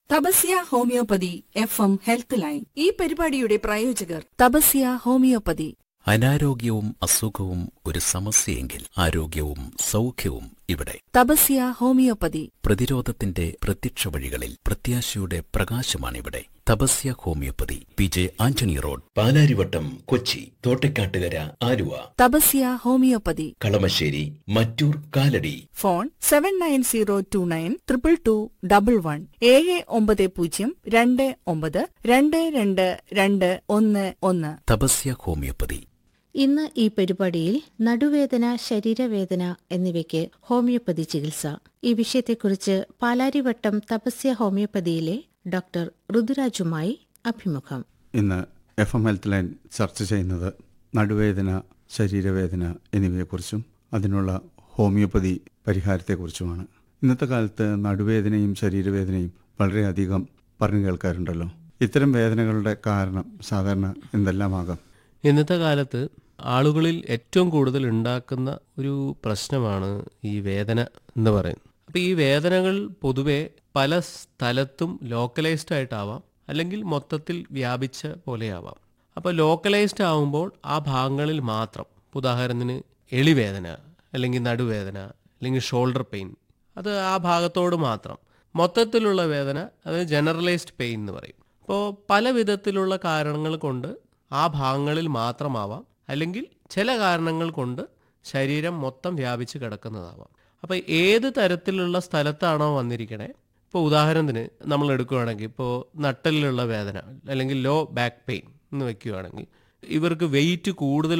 Tapasya homeopathy F M health line ഈ പരിപാടിയുടെ പ്രായോജകർ തപസ്യ ഹോമിയോപ്പതി അനാരോഗ്യവും അസുഖവും ഒരു സമസ്യയെങ്കിൽ ആരോഗ്യവും സൗഖ്യവും ഇവിടെ തപസ്യ ഹോമിയോപ്പതി പ്രതിരോധത്തിന്റെ പ്രത്യക്ഷ വഴികളിൽ പ്രത്യാശയുടെ പ്രകാശമാണിവിടെ Tapasya homeopathy P J Antony road Palarivattom Kochi Thottakkattukara Aluva Tapasya homeopathy Kalamassery Mattoor Kalady phone seven nine zero two nine triple two double one ഏഴ് ഒമ്പത് പൂജ്യം രണ്ട് ഒമ്പത് രണ്ട് രണ്ട് രണ്ട് ഒന്ന് ഒന്ന് തപസ്യ ഹോമിയോപ്പതി ഇന്ന് ഈ പരിപാടിയിൽ നടുവേദന ശരീരവേദന എന്നിവയ്ക്ക് ഹോമിയോപ്പതി ചികിത്സ ഈ വിഷയത്തെക്കുറിച്ച് പാലാരിവട്ടം തപസ്യ ഹോമിയോപ്പതിയിലെ ഡോക്ടർ ഋതുരാജുമായി അഭിമുഖം ഇന്ന് എഫ് എം ഹെൽത്ത് ലൈൻ ചർച്ച ചെയ്യുന്നത് നടുവേദന ശരീരവേദന എന്നിവയെക്കുറിച്ചും അതിനുള്ള ഹോമിയോപ്പതി പരിഹാരത്തെക്കുറിച്ചുമാണ് ഇന്നത്തെ കാലത്ത് നടുവേദനയും ശരീരവേദനയും വളരെയധികം പറഞ്ഞു കേൾക്കാറുണ്ടല്ലോ ഇത്തരം വേദനകളുടെ കാരണം സാധാരണ എന്തെല്ലാമാകാം ഇന്നത്തെ കാലത്ത് ആളുകളിൽ ഏറ്റവും കൂടുതൽ ഉണ്ടാക്കുന്ന ഒരു പ്രശ്നമാണ് ഈ വേദന എന്ന് പറയുന്നത് അപ്പോൾ ഈ വേദനകൾ പൊതുവെ പല സ്ഥലത്തും ലോക്കലൈസ്ഡ് ആയിട്ടാവാം അല്ലെങ്കിൽ മൊത്തത്തിൽ വ്യാപിച്ച പോലെയാവാം അപ്പോൾ ലോക്കലൈസ്ഡ് ആവുമ്പോൾ ആ ഭാഗങ്ങളിൽ മാത്രം ഉദാഹരണത്തിന് എളിവേദന അല്ലെങ്കിൽ നടുവേദന അല്ലെങ്കിൽ ഷോൾഡർ പെയിൻ അത് ആ ഭാഗത്തോട് മാത്രം മൊത്തത്തിലുള്ള വേദന അത് ജനറലൈസ്ഡ് പെയിൻ എന്ന് പറയും അപ്പോൾ പല വിധത്തിലുള്ള കാരണങ്ങൾ കൊണ്ട് ആ ഭാഗങ്ങളിൽ മാത്രമാവാം അല്ലെങ്കിൽ ചില കാരണങ്ങൾ കൊണ്ട് ശരീരം മൊത്തം വ്യാപിച്ച് കിടക്കുന്നതാവാം അപ്പോൾ ഏത് തരത്തിലുള്ള സ്ഥലത്താണോ വന്നിരിക്കണേ ഇപ്പോൾ ഉദാഹരണത്തിന് നമ്മൾ എടുക്കുകയാണെങ്കിൽ ഇപ്പോൾ നട്ടലിലുള്ള വേദന അല്ലെങ്കിൽ ലോ ബാക്ക് പെയിൻ എന്ന് വെക്കുകയാണെങ്കിൽ ഇവർക്ക് വെയിറ്റ് കൂടുതൽ